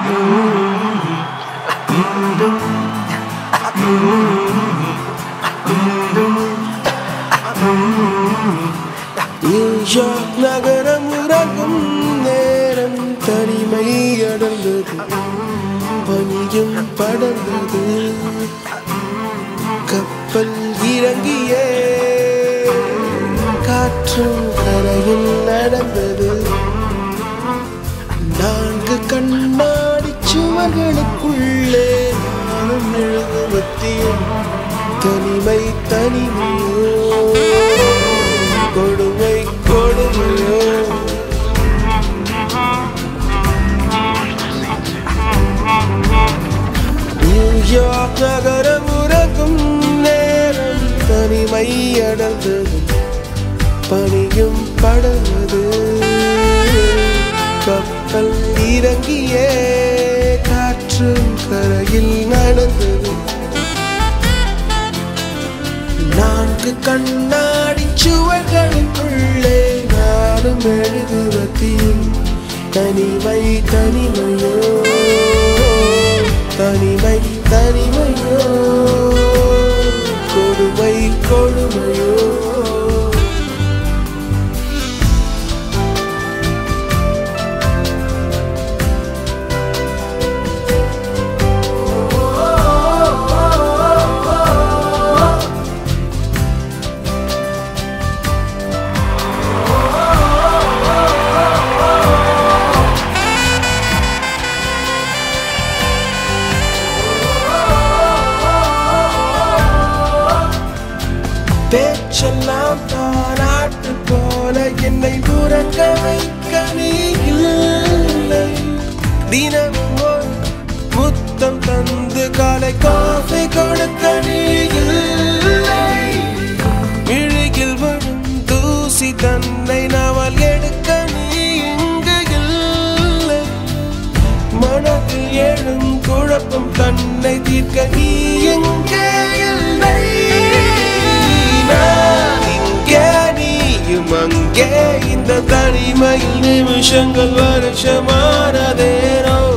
New York நகரம் உறங்கும் நேரம் தனிமை அடர்ந்தது பனியும் படர்ந்தது கப்பல் இறங்கிய காற்றும் கரையில் நடந்தது நான்கு கண்ணாடி சுவர்களுக்குள்ளே நானும் எழுதுவத்தியும் தனிமை தனிமையோ கொடுமை கொடுமையோ நியூயார்க் நகரம் உறங்கும் நேரம் தனிமை அடர்ந்தது பனியும் படர்ந்தது கப்பல் இறங்கிய காற்றும் கரையில் நடந்தது நான்கு கண்ணாடி சுவர்களுக்குள்ளே நானும் எழுதுவதில் தனிமை தனிமையோ தனிமை தனிமையோ கொடுமை கொடுமையோ பேச்செல்லாம் தாராட்டு போல என்னை உறங்க வைக்க நீ இல்லை தினமும் ஒரு முத்தம் தந்து காலை காஃபி கொடுக்க நீ இல்லை இழுகில் வரும் தூசி தன்னை நாவல் எடுக்க நீ இங்கு இல்லை மனதில் எழும் குழப்பம் தன்னை தீர்க்க நீ எங்கே இல்லை நான் இங்கே நீயும் அங்கே இந்த தனிமையில் நிமிஷங்கள் வருஷமானதேனோ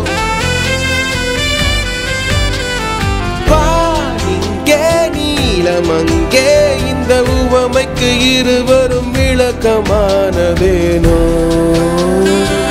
வான் இங்கே நீலம் அங்கே இந்த உவமைக்கு இருவரும் விளக்கமானதேனோ